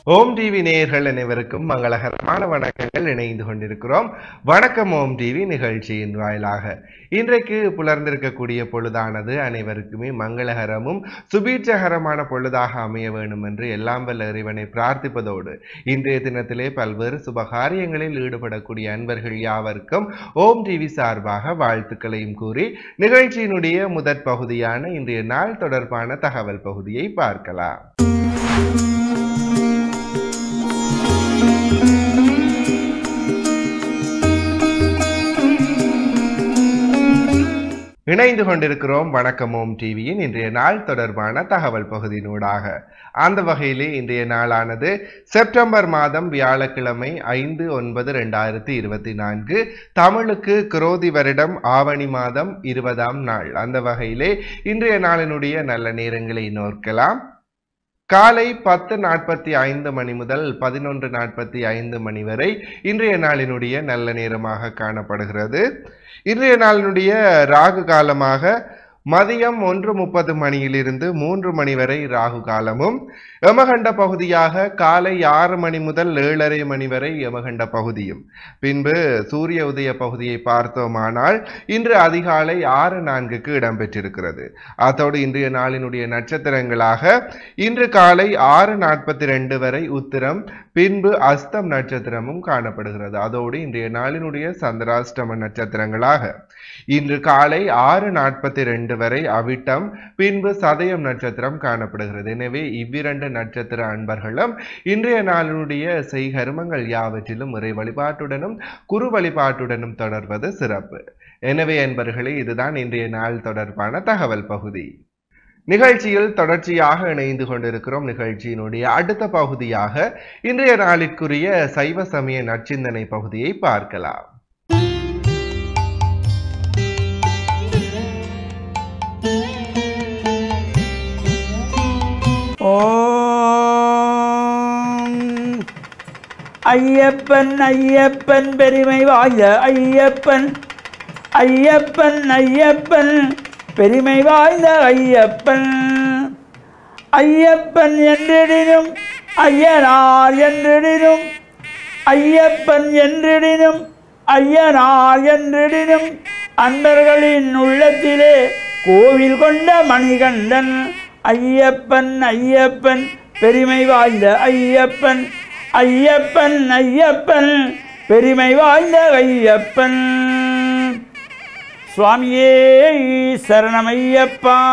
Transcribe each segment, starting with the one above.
ஓம் TV நேயர்கள் அனைவருக்கும் மங்களகரமான வணக்கங்கள் இணைந்து கொண்டிருக்கிறோம் வணக்கம் ஓம் டிவி நிகழ்ச்சியின் வாயிலாக இன்றைக்கு புலர்ந்திருக்கக்கூடிய பொழுதானது அனைவருக்குமே மங்களகரமும் சுபீட்சகரமான பொழுதாக அமைய வேண்டும் என்று எல்லாம் வல்ல இறைவனை பிரார்த்திப்பதோடு இன்றைய தினத்திலே பல்வேறு சுபகாரியங்களில் ஈடுபடக்கூடிய அன்பர்கள் யாவருக்கும் ஓம் டிவி சார்பாக வாழ்த்துக்களையும் கூறி நிகழ்ச்சியினுடைய முதற் பகுதியான இன்றைய நாள் தொடர்பான தகவல் பகுதியை பார்க்கலாம் இணைந்து கொண்டிருக்கிறோம் வணக்கம் ஓம் டிவியின் இன்றைய நாள் தொடர்பான தகவல் பகுதியினூடாக அந்த வகையிலே இன்றைய நாளானது செப்டம்பர் மாதம் வியாழக்கிழமை ஐந்து ஒன்பது ரெண்டாயிரத்தி இருபத்தி நான்கு தமிழுக்கு குரோதி வருடம் ஆவணி மாதம் இருபதாம் நாள் அந்த வகையிலே இன்றைய நாளினுடைய நல்ல நேரங்களை நோக்கலாம் காலை பத்து நாற்பத்தி ஐந்து மணி முதல் பதினொன்று நாற்பத்தி ஐந்து மணி வரை இன்றைய நாளினுடைய நல்ல நேரமாக காணப்படுகிறது இன்றைய நாளினுடைய ராகு காலமாக மதியம் ஒன்று முப்பது மணியிலிருந்து மூன்று மணி வரை ராகு காலமும் யமகண்ட பகுதியாக காலை ஆறு மணி முதல் ஏழரை மணி வரை யமகண்ட பகுதியும் பின்பு சூரிய உதய பகுதியை பார்த்தோமானால் இன்று அதிகாலை ஆறு நான்குக்கு இடம்பெற்றிருக்கிறது அதோடு இன்றைய நாளினுடைய நட்சத்திரங்களாக இன்று காலை ஆறு நாற்பத்தி ரெண்டு வரை உத்திரம் பின்பு அஸ்தம் நட்சத்திரமும் காணப்படுகிறது அதோடு இன்றைய நாளினுடைய சந்திராஷ்டம நட்சத்திரங்களாக இன்று காலை ஆறு நாற்பத்தி ரெண்டு வரை அவிட்டம் பின்பு சதயம் நட்சத்திரம் காணப்படுகிறது எனவே இவ்விரண்டு நட்சத்திர அன்பர்களும் இன்றைய நாளினுடைய செய்கருமங்கள் யாவற்றிலும் இறை வழிபாட்டுடனும் குரு வழிபாட்டுடனும் தொடர்வது சிறப்பு எனவே என்பர்களே இதுதான் இன்றைய நாள் தொடர்பான தகவல் பகுதி நிகழ்ச்சியில் தொடர்ச்சியாக இணைந்து கொண்டிருக்கிறோம் நிகழ்ச்சியினுடைய அடுத்த பகுதியாக இன்றைய நாளிற்குரிய சைவ சமய நற்சிந்தனை பகுதியை பார்க்கலாம் ஓம் ஐயப்பன் ஐயப்பன் பெருமை வாய்ந்த ஐயப்பன் ஐயப்பன் ஐயப்பன் பெருமை வாய்ந்த ஐயப்பன் ஐயப்பன் என்றிடினும் ஐயனார் என்றிடினும் ஐயப்பன் என்றிடினும் ஐயனார் என்றிடினும் அன்பர்களின் உள்ளத்திலே கோவில் கொண்ட மணிகண்டன் ஐயப்பன் ஐயப்பன் பெருமை வாய்ந்த ஐயப்பன் ஐயப்பன் ஐயப்பன் பெருமை வாய்ந்த ஐயப்பன் சுவாமியே சரணமையப்பா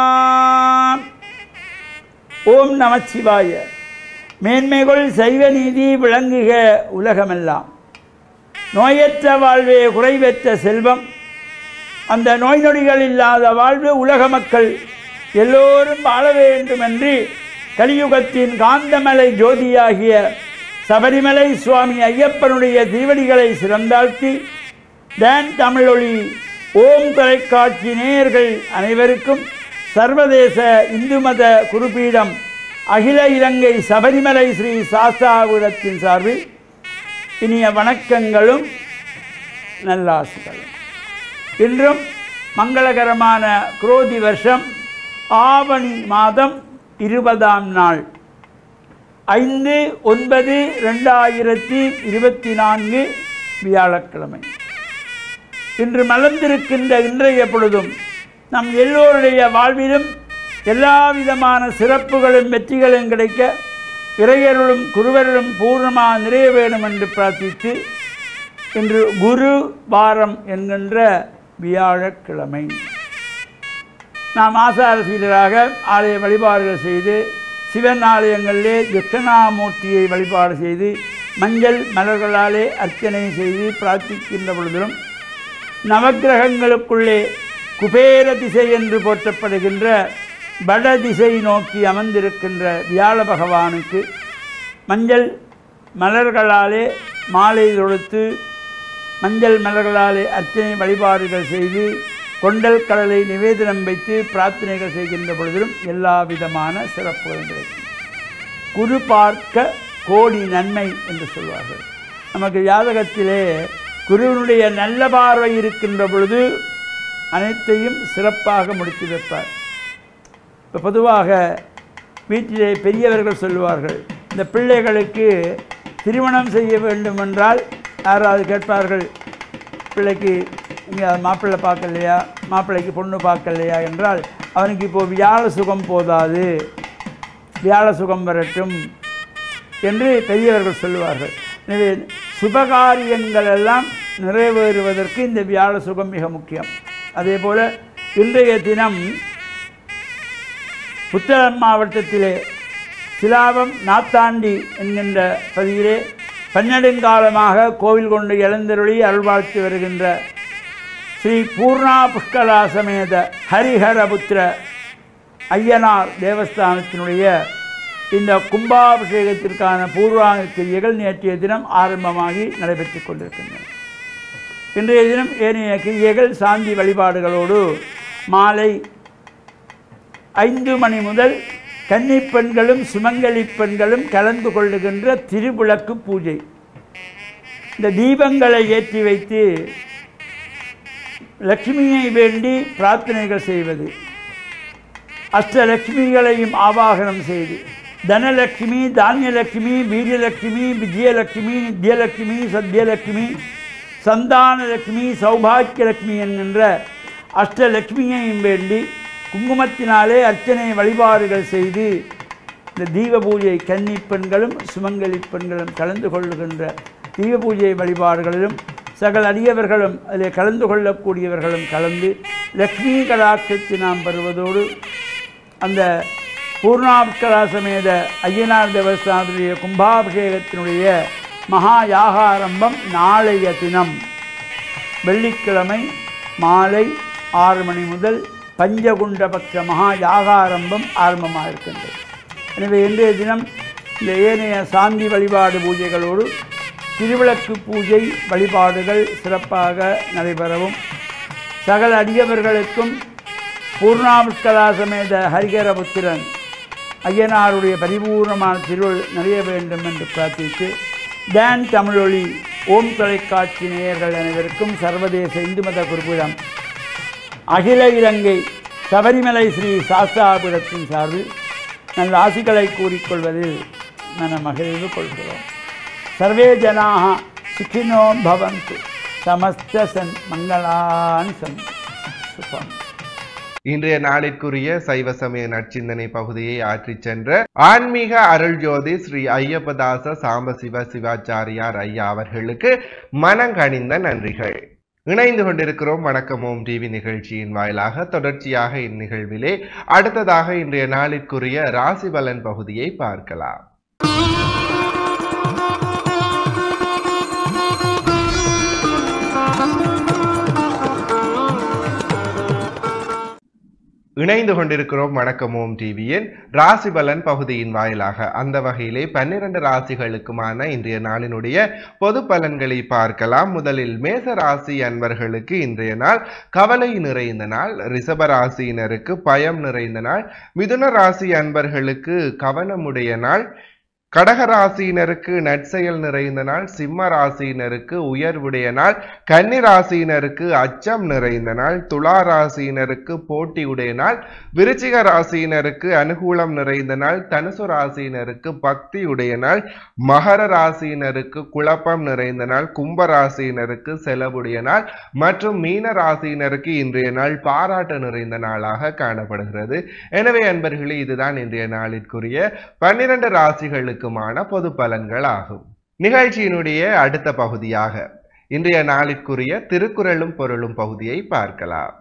ஓம் நமச்சிவாய மேன்மைகள் சைவ நீதி விளங்குக உலகமெல்லாம் நோயற்ற வாழ்வே குறைவற்ற செல்வம் அந்த நோய் நொடிகள் இல்லாத வாழ்வு உலக மக்கள் எல்லோரும் வாழ வேண்டும் என்று கலியுகத்தின் காந்தமலை ஜோதியாகிய சபரிமலை சுவாமி ஐயப்பனுடைய தீவடிகளை சிறந்தாழ்த்தி டான் தமிழொலி ஓம் தொலைக்காட்சி நேயர்கள் அனைவருக்கும் சர்வதேச இந்து மத குருபீடம் அகில இலங்கை சபரிமலை ஸ்ரீ சாஸ்தாபுரத்தின் சார்பில் இனிய வணக்கங்களும் நல்லாசிகளும் இன்றும் மங்களகரமான குரோதி வருஷம் ஆவணி மாதம் இருபதாம் நாள் ஐந்து ஒன்பது ரெண்டாயிரத்தி இருபத்தி நான்கு வியாழக்கிழமை இன்று மலர்ந்திருக்கின்ற இன்றைய பொழுதும் நம் எல்லோருடைய வாழ்விலும் எல்லா விதமான சிறப்புகளும் வெற்றிகளும் கிடைக்க இறையருளும் குருவருளும் பூர்ணமாக நிறைய வேண்டும் என்று பிரார்த்தித்து இன்று குரு வாரம் என்கின்ற வியாழக்கிழமை நாம் ஆசாரசீலராக ஆலய வழிபாடுகள் செய்து சிவன் ஆலயங்களிலே தட்சிணாமூர்த்தியை வழிபாடு செய்து மஞ்சள் மலர்களாலே அர்ச்சனை செய்து பிரார்த்திக்கின்ற பொழுதிலும் நவக்கிரகங்களுக்குள்ளே குபேர திசை என்று போற்றப்படுகின்ற வட திசை நோக்கி அமர்ந்திருக்கின்ற வியாழ பகவானுக்கு மஞ்சள் மலர்களாலே மாலை தொடுத்து மஞ்சள் மலர்களாலே அர்ச்சனை வழிபாடுகள் செய்து கொண்டல் கடலை நிவேதனம் வைத்து பிரார்த்தனைகள் செய்கின்ற பொழுதிலும் எல்லா விதமான சிறப்புகளும் கிடைக்கும் குரு பார்க்க கோடி நன்மை என்று சொல்வார்கள் நமக்கு ஜாதகத்திலே குருவினுடைய நல்ல பார்வை இருக்கின்ற பொழுது அனைத்தையும் சிறப்பாக முடித்து வைப்பார் இப்போ பொதுவாக வீட்டிலே பெரியவர்கள் சொல்லுவார்கள் இந்த பிள்ளைகளுக்கு திருமணம் செய்ய வேண்டும் என்றால் யாராவது கேட்பார்கள் பிள்ளைக்கு இங்கே மாப்பிள்ளை பார்க்கலையா மாப்பிள்ளைக்கு பொண்ணு பார்க்கலையா என்றால் அவனுக்கு இப்போ வியாழ சுகம் போதாது வியாழ சுகம் வரட்டும் என்று பெரியவர்கள் சொல்லுவார்கள் எனவே சுபகாரியங்கள் எல்லாம் நிறைவேறுவதற்கு இந்த வியாழ சுகம் மிக முக்கியம் அதே போல் இன்றைய தினம் புத்தளம் மாவட்டத்திலே சிலாபம் நாத்தாண்டி என்கின்ற பகுதியிலே பன்னெடுங்காலமாக கோவில் கொண்டு எழுந்தருளி அருள்வாழ்த்தி வருகின்ற ஸ்ரீ பூர்ணா புஷ்கலா சமேத ஹரிஹரபுத்திர ஐயனார் தேவஸ்தானத்தினுடைய இந்த கும்பாபிஷேகத்திற்கான பூர்வாங்க கிரியைகள் நேற்றைய தினம் ஆரம்பமாகி நடைபெற்றுக் கொண்டிருக்கின்றன இன்றைய தினம் ஏனைய கிரியைகள் சாந்தி வழிபாடுகளோடு மாலை ஐந்து மணி முதல் கன்னிப் பெண்களும் சுமங்கலி பெண்களும் கலந்து கொள்ளுகின்ற திருவிளக்கு பூஜை இந்த தீபங்களை ஏற்றி வைத்து லட்சுமியை வேண்டி பிரார்த்தனைகள் செய்வது அஷ்டலட்சுமிகளையும் ஆவாகனம் செய்து தனலட்சுமி தானியலட்சுமி வீரியலட்சுமி விஜயலட்சுமி நித்யலட்சுமி சத்யலட்சுமி சந்தானலட்சுமி சௌபாக்கியலட்சுமி என்கின்ற அஷ்டலட்சுமியையும் வேண்டி குங்குமத்தினாலே அர்ச்சனை வழிபாடுகள் செய்து இந்த தீப பூஜை கன்னி பெண்களும் சுமங்கலி பெண்களும் கலந்து கொள்ளுகின்ற தீப பூஜை வழிபாடுகளிலும் சகல அடியவர்களும் அதில் கலந்து கொள்ளக்கூடியவர்களும் கலந்து லக்ஷ்மி கடாட்சத்தை நாம் பெறுவதோடு அந்த பூர்ணாப்கரா சமேத ஐயனார் தேவஸ்தானத்துடைய கும்பாபிஷேகத்தினுடைய மகா யாகாரம்பம் நாளைய தினம் வெள்ளிக்கிழமை மாலை ஆறு மணி முதல் பஞ்சகுண்டபக்ஷ மகா யாகாரம்பம் ஆரம்பமாக இருக்கின்றது எனவே இன்றைய தினம் இந்த ஏனைய சாந்தி வழிபாடு பூஜைகளோடு திருவிளக்கு பூஜை வழிபாடுகள் சிறப்பாக நடைபெறவும் சகல அடியவர்களுக்கும் பூர்ணாமுஷ்கலா சமேத ஹரிகரபுத்திரன் ஐயனாருடைய பரிபூர்ணமான திருவள் நிறைய வேண்டும் என்று பிரார்த்தித்து டான் தமிழொலி ஓம் தொலைக்காட்சி நேயர்கள் அனைவருக்கும் சர்வதேச இந்து மத குறிப்பிடம் அகில இலங்கை சபரிமலை ஸ்ரீ சாஸ்தாபுரத்தின் சார்பில் நல்ல ஆசிகளை கூறிக்கொள்வதில் மன மகிழ்வு கொள்கிறோம் சர்வே ஜனாக சுகினோ பவந்து சமஸ்த சன் மங்களான் சன் சுபம் இன்றைய நாளிற்குரிய சைவ சமய நற்சிந்தனை பகுதியை ஆற்றிச் சென்ற ஆன்மீக அருள் ஜோதி ஸ்ரீ ஐயப்பதாச சாம்பசிவ சிவாச்சாரியார் ஐயா அவர்களுக்கு மனங்கனிந்த நன்றிகள் இணைந்து கொண்டிருக்கிறோம் வணக்கம் ஓம் டிவி நிகழ்ச்சியின் வாயிலாக தொடர்ச்சியாக இந்நிகழ்விலே அடுத்ததாக இன்றைய நாளிற்குரிய ராசி பலன் பகுதியை பார்க்கலாம் இணைந்து கொண்டிருக்கிறோம் வணக்கம் ஓம் டிவியின் ராசி பலன் பகுதியின் வாயிலாக அந்த வகையிலே பன்னிரண்டு ராசிகளுக்குமான இன்றைய நாளினுடைய பொது பலன்களை பார்க்கலாம் முதலில் மேச ராசி அன்பர்களுக்கு இன்றைய நாள் கவலை நிறைந்த நாள் ரிஷப ராசியினருக்கு பயம் நிறைந்த நாள் மிதுன ராசி அன்பர்களுக்கு கவனமுடைய நாள் கடக ராசியினருக்கு நற்செயல் நிறைந்த நாள் சிம்ம ராசியினருக்கு உயர்வுடைய நாள் கன்னி ராசியினருக்கு அச்சம் நிறைந்த நாள் துலா ராசியினருக்கு போட்டியுடைய நாள் விருச்சிக ராசியினருக்கு அனுகூலம் நிறைந்த நாள் தனுசு ராசியினருக்கு பக்தியுடைய நாள் மகர ராசியினருக்கு குழப்பம் நிறைந்த நாள் கும்ப ராசியினருக்கு செலவுடைய நாள் மற்றும் மீன ராசியினருக்கு இன்றைய நாள் பாராட்டு நிறைந்த நாளாக காணப்படுகிறது எனவே அன்பர்களே இதுதான் இன்றைய நாளிற்குரிய பன்னிரண்டு ராசிகளுக்குமான பொது பலன்கள் ஆகும் நிகழ்ச்சியினுடைய அடுத்த பகுதியாக இன்றைய நாளிற்குரிய திருக்குறளும் பொருளும் பகுதியை பார்க்கலாம்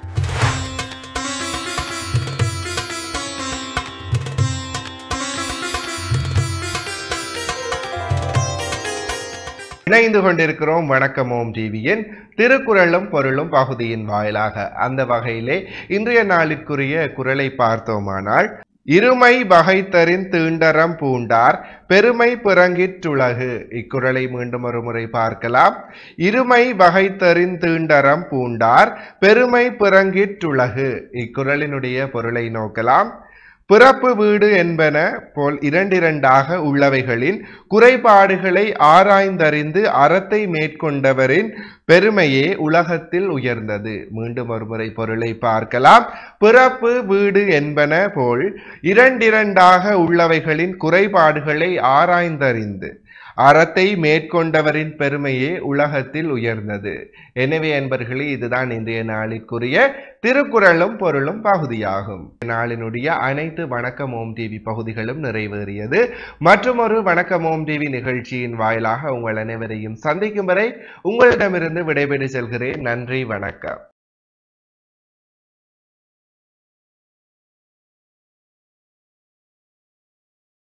இணைந்து கொண்டிருக்கிறோம் வணக்கம் ஓம் டிவியின் திருக்குறளும் பொருளும் பகுதியின் வாயிலாக அந்த வகையிலே இன்றைய நாளிற்குரிய குரலை பார்த்தோமானால் இருமை வகைத்தரின் தீண்டரம் பூண்டார் பெருமை பிறங்கிற்றுலகு இக்குறளை மீண்டும் ஒரு முறை பார்க்கலாம் இருமை வகைத்தரின் தீண்டரம் பூண்டார் பெருமை பிறங்கிற்றுலகு இக்குறளினுடைய பொருளை நோக்கலாம் பிறப்பு வீடு என்பன போல் இரண்டிரண்டாக உள்ளவைகளின் குறைபாடுகளை ஆராய்ந்தறிந்து அறத்தை மேற்கொண்டவரின் பெருமையே உலகத்தில் உயர்ந்தது மீண்டும் ஒருமுறை பொருளை பார்க்கலாம் பிறப்பு வீடு என்பன போல் இரண்டிரண்டாக உள்ளவைகளின் குறைபாடுகளை ஆராய்ந்தறிந்து அறத்தை மேற்கொண்டவரின் பெருமையே உலகத்தில் உயர்ந்தது எனவே என்பர்களே இதுதான் இன்றைய நாளிற்குரிய திருக்குறளும் பொருளும் பகுதியாகும் நாளினுடைய அனைத்து வணக்கம் ஓம் டிவி பகுதிகளும் நிறைவேறியது மற்றும் ஒரு வணக்கம் ஓம் டிவி நிகழ்ச்சியின் வாயிலாக உங்கள் அனைவரையும் சந்திக்கும் வரை உங்களிடமிருந்து விடைபெற்று செல்கிறேன் நன்றி வணக்கம்